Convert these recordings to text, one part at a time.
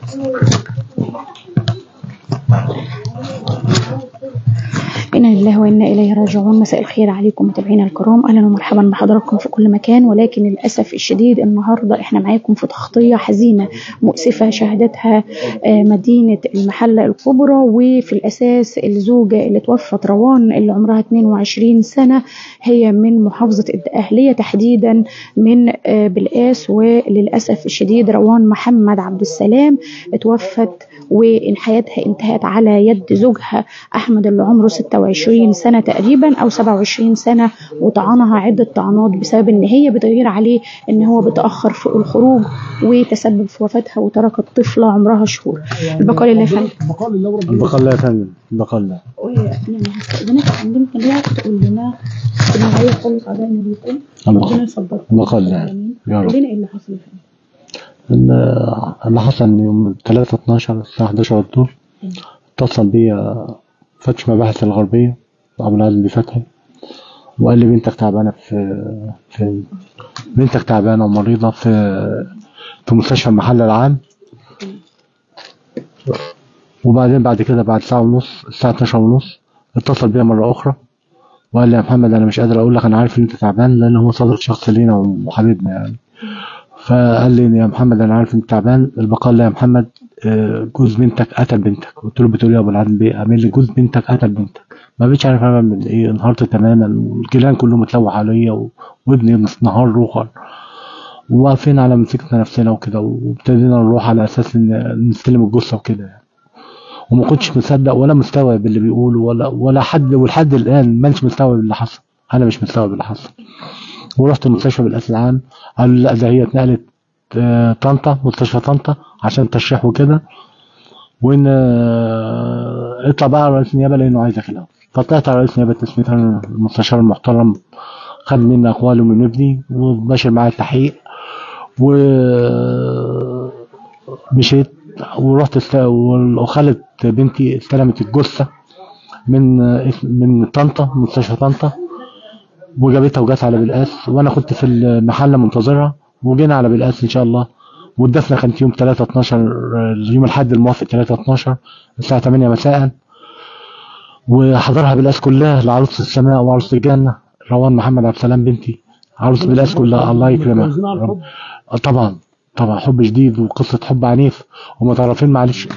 إنا لله وإنا إليه راجعون مساء الخير عليكم متابعينا الكرام أهلا ومرحبا بحضراتكم في كل مكان ولكن للأسف الشديد النهاردة إحنا معاكم في تغطية حزينة مؤسفة شهدتها آه، مدينة المحلة الكبرى وفي الأساس الزوجة اللي توفت روان اللي عمرها 22 سنة هي من محافظة الدقهلية تحديدا من آه، بالقاس وللأسف الشديد روان محمد عبد السلام توفت وإن حياتها انتهت على يد زوجها أحمد اللي عمره 26 سنة تقريبا أو 27 سنة وطعنها عدة طعنات بسبب إن هي بتغير عليه إن هو بتأخر في الخروج وتسبب في وفاتها وتركت طفلة عمرها شهور البقاء لله يا فندم بقال الله ورب البقاء الله يا فندم البقاء الله يعني هستأذنك يا فندم كان ليها تقول لنا إن هي خلص أعدائنا بيكم ربنا يصبركم البقاء لله يا رب قول لنا إيه اللي حصل يا فندم ال- اللي حصل ان يوم 3 12 الساعة 11 الظهر اتصل بيا فتش مباحث الغربية أبو العزم بفتحي وقال لي بنتك تعبانة في في بنتك تعبانة ومريضة في في مستشفى المحل العام وبعدين بعد كده بعد ساعة ونص الساعة 12 ونص اتصل بيا مرة أخرى وقال لي يا محمد أنا مش قادر أقول لك أنا عارف إن أنت تعبان لأن هو صديق شخص لينا وحبيبنا يعني فقال لي يا محمد انا عارف انت تعبان البقاء لا يا محمد آه، جوز بنتك قتل بنتك قلت له بتقول ايه يا ابو العالم بيه قال لي جوز بنتك قتل بنتك ما بقتش عارف اعمل ايه انهارت تماما والجيران كلهم اتلوح عليا و- وابني نهار روخر وواقفين على مسكنا نفسنا وكده وابتدينا نروح على اساس ان نستلم الجثه وكده يعني وما كنتش مصدق ولا مستوعب اللي بيقوله ولا ولا حد ولحد الان مانيش مستوعب اللي حصل انا مش مستوعب اللي حصل ورحت المستشفى بالاسم العام قالوا لي لا ده هي اتنقلت آه، طنطا مستشفى طنطا عشان تشريح وكده وان آه، اطلع بقى على رئيس النيابه لانه عايزك الاول فطلعت على رئيس نيابه تسمية المستشار المحترم خد مني اقواله من ابني وماشي معايا التحقيق و مشيت ورحت است... وخالد بنتي استلمت الجثه من من طنطا مستشفى طنطا وجابتها وجت على بالقاس وانا كنت في المحل منتظرها وجينا على بالقاس ان شاء الله والدفنه كانت يوم 3 12 يوم الاحد الموافق 3 12 الساعه 8 مساء وحضرها بالقاس كلها لعروس السماء وعروس الجنه روان محمد عبد السلام بنتي عروس بالقاس كلها الله يكرمها عايزين على الحب آه طبعا طبعا حب شديد وقصه حب عنيف ومتعرفين معلش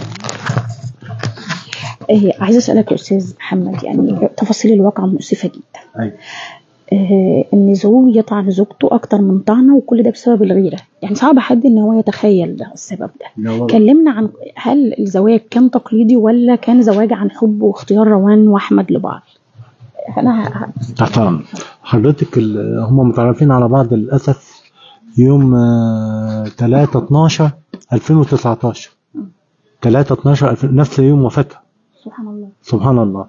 إيه عايزة أسألك يا أستاذ محمد يعني تفاصيل الواقعة مؤسفة جدا أيوة. إيه إن زوج يطعن زوجته أكتر من طعنة وكل ده بسبب الغيرة يعني صعب حد إن هو يتخيل ده السبب ده كلمنا عن هل الزواج كان تقليدي ولا كان زواج عن حب واختيار روان وأحمد لبعض أنا ه- ه- تحت أمر. حضرتك ال- هم متعرفين على بعض للأسف يوم آه، 3 12 2019 3 12 2000 نفس يوم وفاتها سبحان الله سبحان الله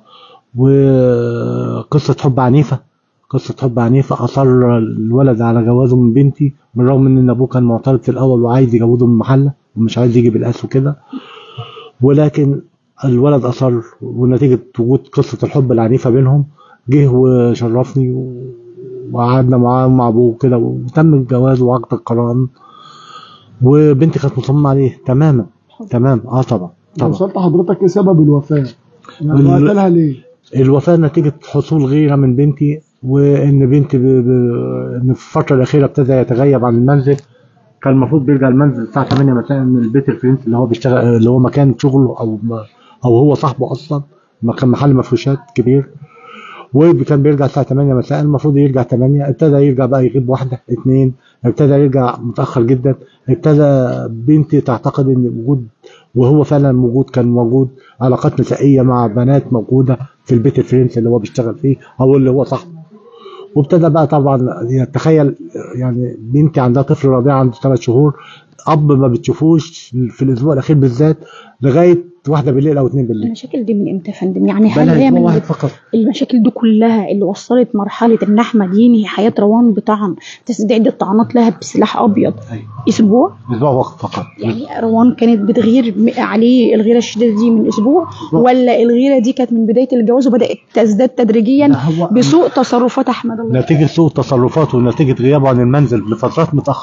وقصة حب عنيفة قصة حب عنيفة أصر الولد على جوازه من بنتي بالرغم من إن أبوه كان معترض في الأول وعايز يجوزه من محلة ومش عايز يجي بالقاس وكده ولكن الولد أصر ونتيجة وجود قصة الحب العنيفة بينهم جه وشرفني و- وقعدنا معاه مع أبوه كده وتم الجواز وعقد القران وبنتي كانت مصممة عليه تماما تمام اه طبعا طبعا وصلت حضرتك ايه سبب الوفاه؟ يعني ال- قتلها ليه؟ الوفاة نتيجة حصول غيرة من بنتي وإن بنتي ب... ب... إن في الفترة الأخيرة ابتدى يتغيب عن المنزل كان المفروض بيرجع المنزل الساعة 8 مساء من البيت الفرنسي اللي هو بيشتغل اللي هو مكان شغله أو ما... أو هو صاحبه أصلا مكان محل مفروشات كبير وكان بيرجع الساعة 8 مساء المفروض يرجع 8 ابتدى يرجع بقى يغيب واحدة اتنين ابتدى يرجع متأخر جدا ابتدى بنتي تعتقد ان وجود وهو فعلا موجود كان موجود علاقات نسائية مع بنات موجودة في البيت الفرنسي اللي هو بيشتغل فيه او اللي هو صاحبه وابتدى بقى طبعا يتخيل يعني بنتي عندها طفل رضيع عنده ثلاث شهور اب ما بتشوفوش في الاسبوع الاخير بالذات لغايه واحده بالليل او اتنين بالليل المشاكل دي من امتى يا فندم يعني هل بقالها هي اسبوع من واحد فقط المشاكل دي كلها اللي وصلت مرحلة إن أحمد ينهي حياة روان بطعن تسديد الطعنات لها بسلاح أبيض أيوة. أسبوع اسبوع وقت فقط يعني روان كانت بتغير م- عليه الغيرة الشديدة دي من أسبوع ولا الغيرة دي كانت من بداية الجواز وبدأت تزداد تدريجيا لا، هو بسوء تصرفات أحمد الله نتيجة سوء تصرفاته ونتيجة غيابه عن المنزل لفترات متأخرة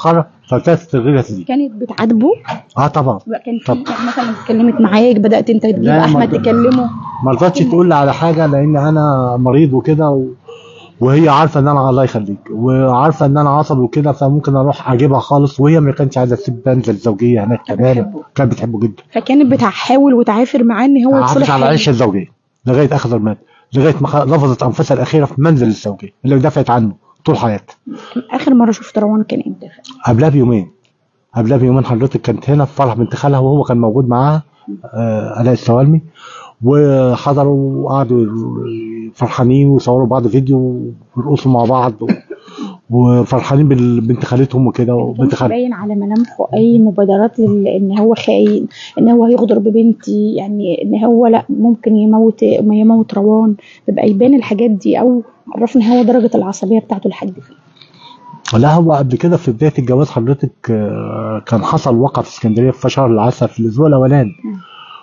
فابتدت تلغي لها دي كانت بتعاتبه اه طبعا بقى كان في طب. يعني مثلا اتكلمت معاك بدات انت تجيب لا، احمد ما- تكلمه ما رضتش تقول لي على حاجه لان انا مريض وكده و... وهي عارفه ان انا الله يخليك وعارفه ان انا عصبي وكده فممكن اروح اجيبها خالص وهي ما كانتش عايزه تسيب بنزل الزوجيه هناك كانت تماما بتحبه. كانت بتحبه جدا فكانت بتحاول وتعافر معاه ان هو عارف يصلح على حاله. العيشه الزوجيه لغايه اخر المات لغايه ما خ- لفظت انفاسها الاخيره في منزل الزوجيه اللي دافعت عنه طول حياتها اخر مره شفت روان كان امتى قبلها بيومين قبلها بيومين حضرتك كانت هنا في فرح بنت خالها وهو كان موجود معاها آه الاء السوالمي وحضروا وقعدوا فرحانين وصوروا بعض فيديو ويرقصوا مع بعض و- وفرحانين بنت خالتهم وكده ما وبنت كانش خالتهم باين على ملامحه اي مبادرات لل... ان هو خاين ان هو هيغدر ببنتي يعني ان هو لا ممكن يموت ما يموت روان بيبقى يبان الحاجات دي او عرفنا هو درجه العصبيه بتاعته لحد فين لا هو قبل كده في بدايه الجواز حضرتك آه، كان حصل وقعه في اسكندريه في شهر العسل في الاسبوع الاولاني مم.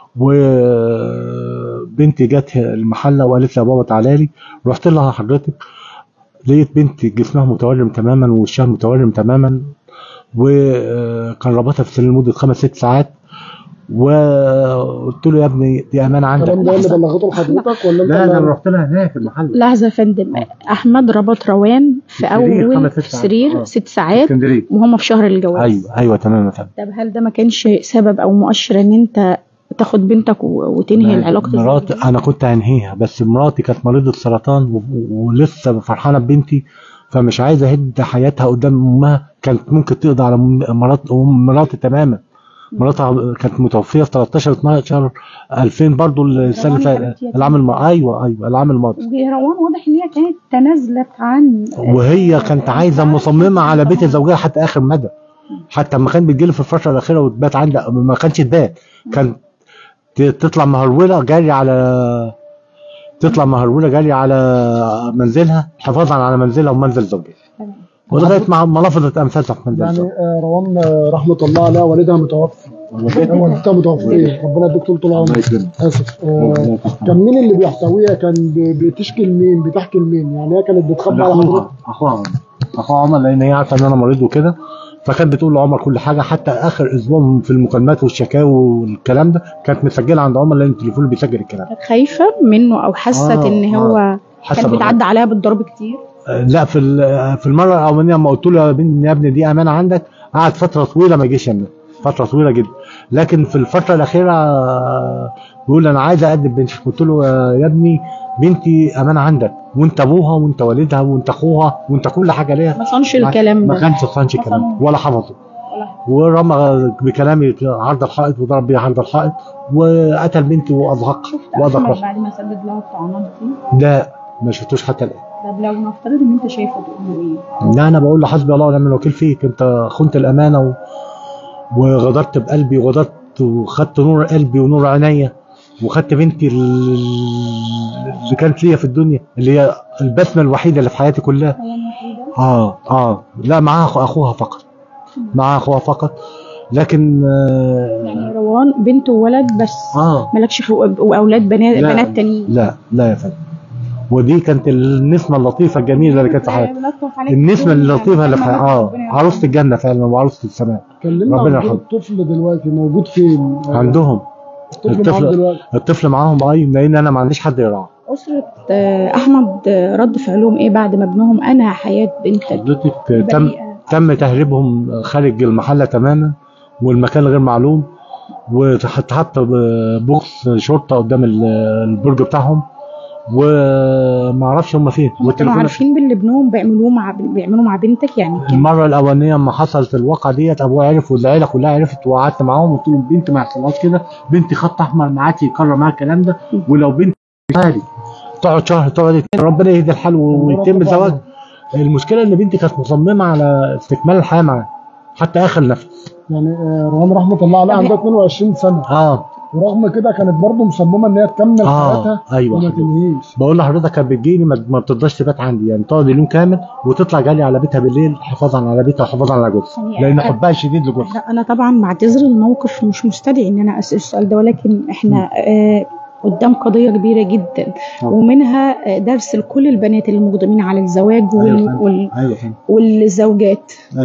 وبنتي جت المحله وقالت لي يا بابا تعالى لي رحت لها حضرتك لقيت بنتي جسمها متورم تماما ووشها متورم تماما وكان ربطها في السرير لمده خمس ست ساعات وقلت له يا ابني دي امانه عندك الكلام ده اللي بلغته لحضرتك ولا انت لا اللي- انا رحت لها هناك المحل لحظه يا فندم احمد ربط روان في السرير اول خمس ست في ساعات. سرير آه. ست ساعات اسكندريه وهم في شهر الجواز ايوه ايوه تمام يا فندم طب هل ده ما كانش سبب او مؤشر ان انت تاخد بنتك و- وتنهي العلاقه مراتي الزوجية؟ انا كنت هنهيها بس مراتي كانت مريضه سرطان و- و- ولسه فرحانه ببنتي فمش عايزه اهد حياتها قدام امها كانت ممكن تقضي على م- مرات أم مراتي تماما مراتها كانت متوفيه في 13 12 2000 برضو السنه اللي روان فاتت حبيبتي يا العام الم... ايوه ايوه العام الماضي روان واضح ان هي كانت تنازلت عن وهي كانت عايزه مصممه على بيت الزوجيه حتى اخر مدى حتى لما كان بتجيلي في الفتره الاخيره وتبات عندي ما كانش تبات كان ت- تطلع مهروله جاري على تطلع مهروله جاري على منزلها حفاظا على منزلها ومنزل زوجها تمام. ولغايه ما ما لفظت امثالها في منزل يعني زوجها آه، روان آه، رحمه الله عليها والدها متوفي والدتها متوفيه ربنا يديك طول الله عمرك يكرمك اسف آه، كان مين اللي بيحتويها كان ب- بتشكي لمين بتحكي لمين يعني هي كانت بتخبي على حضرتك اخوها اخوها عمر اخوها عمر لان هي عارفه ان انا مريض وكده فكانت بتقول لعمر كل حاجه حتى اخر اسبوع في المكالمات والشكاوي والكلام ده كانت مسجله عند عمر لان التليفون اللي بيسجل الكلام كانت خايفه منه او حست آه، ان آه. هو حسب كان بيتعدى عليها بالضرب كتير لا في ال- في المره الاولانيه لما قلت له يا بنت- يا ابني دي امانه عندك قعد فتره طويله ما يجيش يمنا فتره طويله جدا لكن في الفتره الاخيره آه، بيقول انا عايز اقدم بنتي قلت له آه، يا ابني بنتي امانه عندك وانت ابوها وانت والدها وانت اخوها وانت كل حاجه ليها ما صنش الكلام ما ده كانش صانش ما كلام صنعوش. ولا حفظه ولا- ورمى بكلامي عرض الحائط وضرب بيه عرض الحائط وقتل بنتي واضحكها شفت واضح احمد روحها بعد ما سدد لها الطعنات دي لا ما شفتوش حتى الان طب لو نفترض ان انت شايفه تقول له ايه؟ لا انا بقول له حسبي الله ونعم الوكيل فيك انت خنت الامانه و... وغدرت بقلبي وغدرت وخدت نور قلبي ونور عينيا وخدت بنتي ال- اللي كانت ليا في الدنيا اللي هي البسمه الوحيده اللي في حياتي كلها روان وحيده اه اه لا معاها أخو- اخوها فقط معاها اخوها فقط لكن آه يعني روان بنت وولد بس اه مالكش حقوق واولاد بنات لا. بنات تانيين لا لا يا فندم ودي كانت النسمه اللطيفه الجميله اللي كانت في حياتي بنطف عليك النسمه الدنيا. اللطيفه اللي في حياتي اه ربنا يرحمها. عروسه الجنه فعلا وعروسه السماء كلمنا ربنا عن دور يرحمه. الطفل دلوقتي موجود فين آه، عندهم الطفل الطفل- معاهم دلوقتي الطفل معاهم اي لان انا ما عنديش حد يراعي أسرة آه، أحمد آه، رد فعلهم إيه بعد ما ابنهم أنهى حياة بنتك حضرتك تم بريئة؟ تم تهريبهم خارج المحله تماما والمكان غير معلوم واتحط بوكس شرطه قدام ال- البرج بتاعهم وما اعرفش هم فين هم كانوا والتليفون عارفين باللي ابنهم بيعملوه مع بيعملوا مع بنتك يعني كان المره الاولانيه لما حصلت الواقعه ديت ابويا عرف والعيله كلها عرفت وقعدت معاهم وقلت لهم بنتي ما يحصلهاش كده بنتي خط احمر معاكي يكرر معاها الكلام ده ولو بنتي عادي تقعد شهر تقعد اتنين، ربنا يهدي الحال ويتم الزواج المشكله ان بنتي كانت مصممه على استكمال الحياه معاه حتى اخر نفس يعني آه، روان رحمه الله عليها عندها 22 سنه اه ورغم كده كانت برضه مصممه ان هي تكمل اه حياتها ايوه وما حضرتك. تنهيش بقول لحضرتك كانت بتجيلي ما ما بترضاش تبات عندي يعني تقعد اليوم كامل وتطلع جالي على بيتها بالليل حفاظا على بيتها وحفاظا على جوزها يعني لان أنا- حبها شديد لجوزها لا، أنا طبعا بعتذر الموقف مش مستدعي إن أنا أسأل السؤال ده ولكن إحنا آه قدام قضية كبيرة جدا آه. ومنها آه، درس لكل البنات اللي مقدمين على الزواج أيوة وال... فهمت. وال... ايوه فهمت. والزوجات ايوه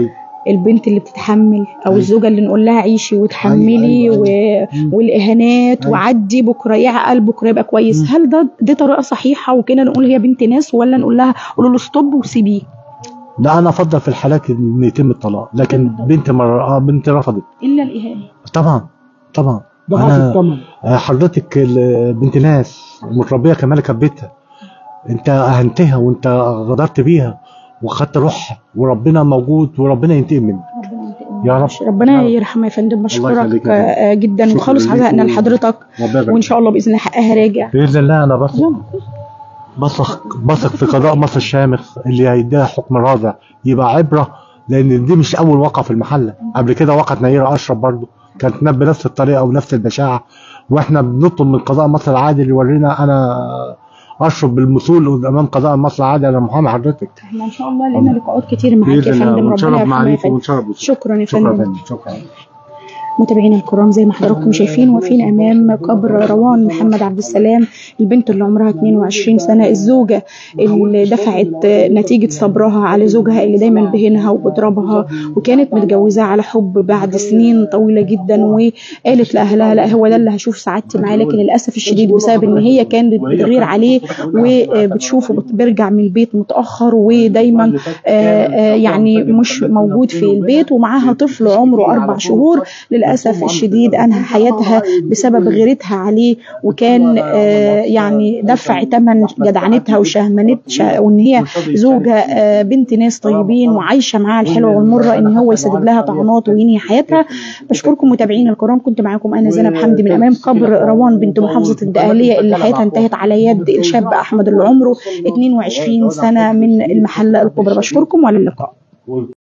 البنت اللي بتتحمل او الزوجه اللي نقول لها عيشي وتحملي أيوة، و... مم. والاهانات أيوة. وعدي بكره يعقل بكره يبقى كويس مم. هل ده دي طريقه صحيحه وكده نقول هي بنت ناس ولا نقول لها قولوا له ستوب وسيبيه لا انا افضل في الحالات ان يتم الطلاق لكن بنت مر... آه بنت رفضت الا الاهانه طبعا طبعا دفعت أنا- الثمن آه، حضرتك ال- بنت ناس متربيه كمالك بيتها انت اهنتها وانت غدرت بيها وخدت روحها وربنا موجود وربنا ينتقم منك يا رب. ربنا يا رب. يرحمها يا فندم يخليك بشكرك يا فندم. آه، جدا شكراً وخالص ليك عزائنا و- لحضرتك ربنا يبارك وان شاء الله باذن الله حقها راجع باذن الله انا بثق بثق بثق في قضاء مصر الشامخ اللي هيديها حكم رادع يبقى عبره لان دي مش اول واقعه في المحله قبل كده وقعت نيره اشرف برضو كانت نب بنفس الطريقه ونفس البشاعه واحنا بنطلب من قضاء مصر العادل يورينا انا اشرب بالمثول امام قضاء مصر العادل انا محامي حضرتك احنا ان شاء الله لنا لقاءات كتير معاك يا باذن الله فندم ربنا ونشرف يرحمها يا معاليك فندم ونشرف بك. شكرا يا شكرا يا فندم فندم شكرا متابعينا الكرام زي ما حضراتكم شايفين واقفين امام قبر روان محمد عبد السلام البنت اللي عمرها 22 سنه الزوجه اللي دفعت نتيجه صبرها على زوجها اللي دايما بهنها وبضربها وكانت متجوزاه على حب بعد سنين طويله جدا وقالت لاهلها لا هو ده اللي هشوف سعادتي معاه لكن للاسف الشديد بسبب ان هي كانت بتغير عليه وبتشوفه بت- بيرجع من البيت متاخر ودايما آه، آه، يعني مش موجود في البيت ومعاها طفل عمره اربع شهور للاسف الشديد انهى حياتها بسبب غيرتها عليه وكان آه، يعني دفع ثمن جدعنتها وشهمنت شه- وان هي زوجه آه، بنت ناس طيبين وعايشه معاها الحلوه والمره ان هو يسدد لها طعنات وينهي حياتها بشكركم متابعينا الكرام كنت معاكم انا زينب حمدي من امام قبر روان بنت محافظه الدقهليه اللي حياتها انتهت على يد الشاب احمد اللي عمره 22 سنه من المحله الكبرى بشكركم والى اللقاء